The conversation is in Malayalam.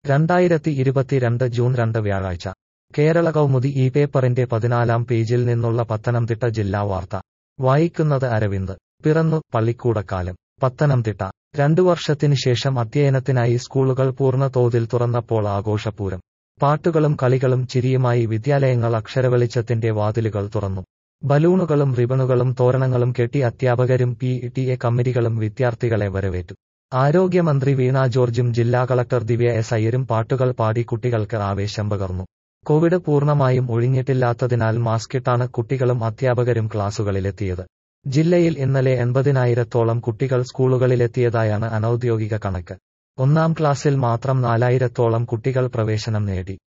രണ്ടായിരത്തി ഇരുപത്തിരണ്ട് ജൂൺ രണ്ട് വ്യാഴാഴ്ച കേരള കൗമുദി ഈ പേപ്പറിന്റെ പതിനാലാം പേജിൽ നിന്നുള്ള പത്തനംതിട്ട ജില്ലാ വാർത്ത വായിക്കുന്നത് അരവിന്ദ് പിറന്നു പള്ളിക്കൂടക്കാലം പത്തനംതിട്ട രണ്ടു വർഷത്തിന് ശേഷം അധ്യയനത്തിനായി സ്കൂളുകൾ പൂർണ്ണ തോതിൽ തുറന്നപ്പോൾ ആഘോഷപൂരം പാട്ടുകളും കളികളും ചിരിയുമായി വിദ്യാലയങ്ങൾ അക്ഷരവെളിച്ചത്തിന്റെ വാതിലുകൾ തുറന്നു ബലൂണുകളും റിബണുകളും തോരണങ്ങളും കെട്ടി അധ്യാപകരും പി ടി എ കമ്മിറ്റികളും വിദ്യാർത്ഥികളെ വരവേറ്റു ആരോഗ്യമന്ത്രി വീണ ജോർജും ജില്ലാ കളക്ടർ ദിവ്യ എസ് അയ്യരും പാട്ടുകൾ പാടി കുട്ടികൾക്ക് ആവേശം പകർന്നു കോവിഡ് പൂർണ്ണമായും ഒഴിഞ്ഞിട്ടില്ലാത്തതിനാൽ മാസ്കിട്ടാണ് കുട്ടികളും അധ്യാപകരും ക്ലാസുകളിലെത്തിയത് ജില്ലയിൽ ഇന്നലെ എൺപതിനായിരത്തോളം കുട്ടികൾ സ്കൂളുകളിലെത്തിയതായാണ് അനൌദ്യോഗിക കണക്ക് ഒന്നാം ക്ലാസ്സിൽ മാത്രം നാലായിരത്തോളം കുട്ടികൾ പ്രവേശനം നേടി